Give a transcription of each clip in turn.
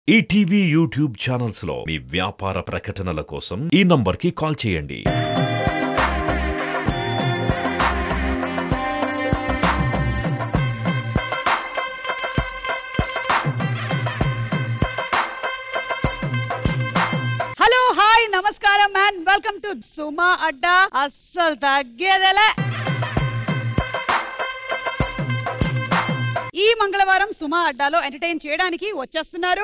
ETV YouTube channels లో మీ వ్యాపార ప్రకటనల కోసం ఈ నంబర్కి కాల్ చేయండి హలో హాయ్ నమస్కారం and welcome to Suma Adda అస్సలు తగ్గేదేలే ఈ మంగళవారం సుమా అడ్డాలో ఎంటర్టైన్ చేయడానికి వచ్చేస్తున్నారు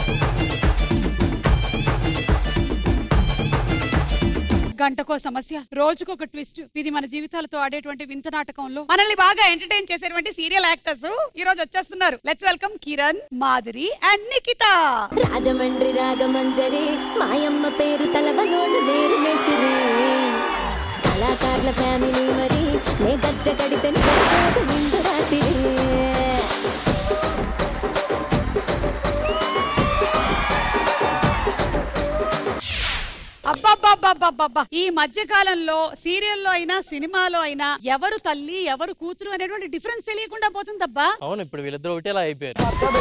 గంటకో సమస్య రోజుకొక ట్విస్ట్ ఇది మన జీవితాలతో ఆడేటువంటి వింత నాటకంలో మనల్ని బాగా ఎంటర్టైన్ చేసేటువంటి సీరియల్ యాక్టర్స్ ఈ రోజు వచ్చేస్తున్నారు let's welcome Kiran Madhuri and Nikhitha Rajahmundry రాగమంజరి మాయమ్మ పేరు తలవనోడు వేరు మేస్తిరి కళాకారుల ఫ్యామిలీ మరి నే గజ్జ కడితే ముందు రాత్రి అబ్బబ్బబ్బబ్బబ్బబ్బా ఈ మధ్య కాలంలో సీరియల్లో అయినా సినిమాలో అయినా ఎవరు తల్లి ఎవరు కూతురు అనేటువంటి డిఫరెన్స్ తెలియకుండా పోతుందబ్బా అవును ఇప్పుడు వీళ్ళిద్దరు ఒకటేలా అయిపోయారు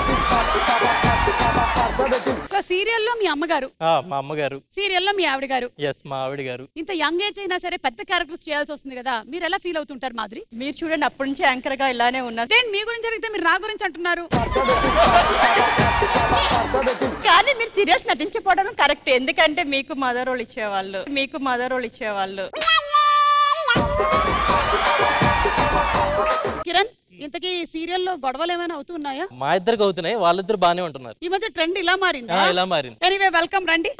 సో సీరియల్లో మీ అమ్మగారు ఆ, మా అమ్మగారు సీరియల్లో మీ ఆవిడ గారు ఎస్ మా ఆవిడ గారు ఇంత యంగ్ ఏజ్ అయినా సరే పెద్ద క్యారెక్టర్స్ చేయాల్సి వస్తుంది కదా మీరు ఎలా ఫీల్ అవుతుంటారు మాధురి మీరు చూడండి అప్పటి నుంచి యాంకర్ గా ఇలానే ఉన్నారు దేని మీ గురించి అడిగితే మీరు నా గురించి అంటున్నారు కానీ మీరు సీరియస్ నటించకపోవడం కరెక్ట్ ఎందుకంటే మీకు మదర్ రోల్ ఇచ్చేవాళ్ళు మీకు మదర్ రోల్ ఇచ్చేవాళ్ళు కిరణ్ ఇంతకీ సీరియల్లో గొడవలు ఏమైనా అవుతున్నాయా మా ఇద్దరికి అవుతున్నాయి వాళ్ళిద్దరు బాగానే ఉంటున్నారు ఈ మధ్య ట్రెండ్ ఇలా మారిందా ఆ, ఇలా మారింది ఎనీవే వెల్కమ్ రండి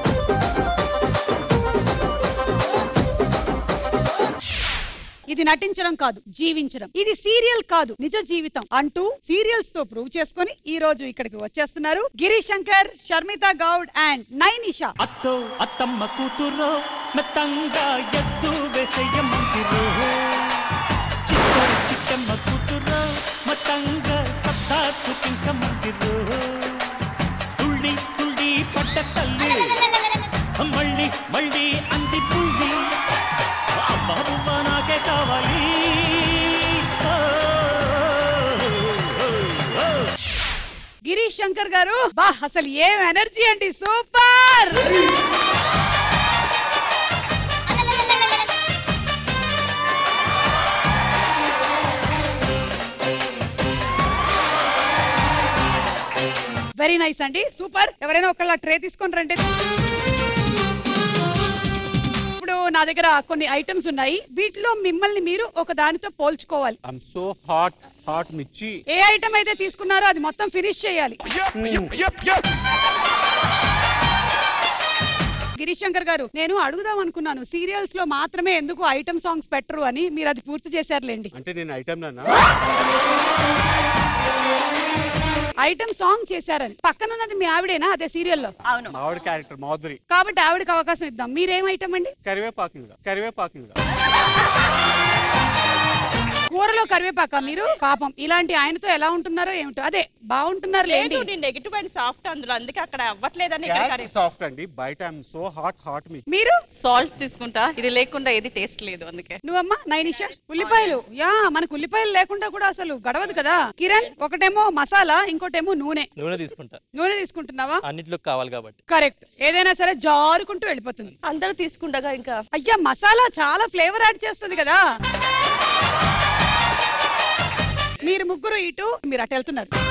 ఇది నటించడం కాదు జీవించడం ఇది సీరియల్ కాదు నిజ జీవితం అంటూ సీరియల్స్ తో ప్రూవ్ చేసుకొని ఈ రోజు ఇక్కడికి వచ్చేస్తున్నారు గిరీష్ శంకర్ షర్మిత గౌడ్ అండ్ నైనిషా అత్తో అత్తమ్మ కూతురో మెత్తంగా ఎత్తు వేసేయమంటిరో చిత్తరు చిట్టమ్మ కూతురో మతంగా సత్తా చూపించమంటిరో తుళ్ళి తుళ్ళి పడ్డ తల్లి మళ్ళీ మళ్ళీ అంది పుల్లి ఆ బాబు నాకే కావాలి ఓ, ఓ, ఓ, ఓ. గిరీష్ శంకర్ గారు బా అసలు ఏం ఎనర్జీ అండి సూపర్ వెరీ నైస్ అండి సూపర్ ఎవరైనా ఒకళ్ళ ట్రే తీసుకొని రండి ఇప్పుడు నా దగ్గర కొన్ని ఐటమ్స్ ఉన్నాయి వీటిలో మిమ్మల్ని మీరు ఒక దానితో పోల్చుకోవాలి I'm so hot hot mirchi a item అయితే తీసుకున్నారో అది మొత్తం ఫినిష్ చేయాలి గిరీష్ శంకర్ గారు నేను అడుగుదాం అనుకున్నాను సీరియల్స్ లో మాత్రమే ఎందుకు ఐటమ్ సాంగ్స్ పెట్టరు అని మీరు అది పూర్తి చేశారులేండి అంటే నేను ఐటమ్ నానా ఐటమ్ సాంగ్ చేశారని పక్కనున్నది మీ ఆవిడేనా అదే సీరియల్లో అవును మావిడ క్యారెక్టర్ మాధురి కాబట్టి ఆవిడకి అవకాశం ఇద్దాం మీరేం ఐటమ్ అండి కరివేపాకు కరివేపాకు కూరలో కరివేపాక మీరు పాపం ఇలాంటి ఆయనతో ఎలా ఉంటున్నారో ఏమిటో అదే బాగుంటున్నారు లేండి లేదు నీ నెగిటివ్ అండ్ సాఫ్ట్ అందులో అందుకే అక్కడ అవ్వట్లేదని ఇక్కడ క్యారెక్టర్ సాఫ్ట్ అండి బయట ఐఎమ్ సో హాట్ హాట్ మీ మీరు సాల్ట్ తీసుకుంటా ఇది లేకుండా ఏది టేస్ట్ లేదు అందుకే నువ్వమ్మా నైనిషా ఉల్లిపాయలు యా మనకు ఉల్లిపాయలు లేకుండా కూడా అసలు గడవదు కదా కిరణ్ ఒకటేమో మసాలా ఇంకోటేమో నూనె నూనె తీసుకుంటా నూనె తీసుకుంటున్నావా అన్నిట్లో కావాలి కాబట్టి కరెక్ట్ ఏదైనా సరే జారుకుంటూ వెళ్ళిపోతుంది అందరూ తీసుకుండగా ఇంకా అయ్యా మసాలా చాలా ఫ్లేవర్ యాడ్ చేస్తుంది కదా మీరు ముగ్గురు ఇటు మీరు అటు వెళ్తున్నారు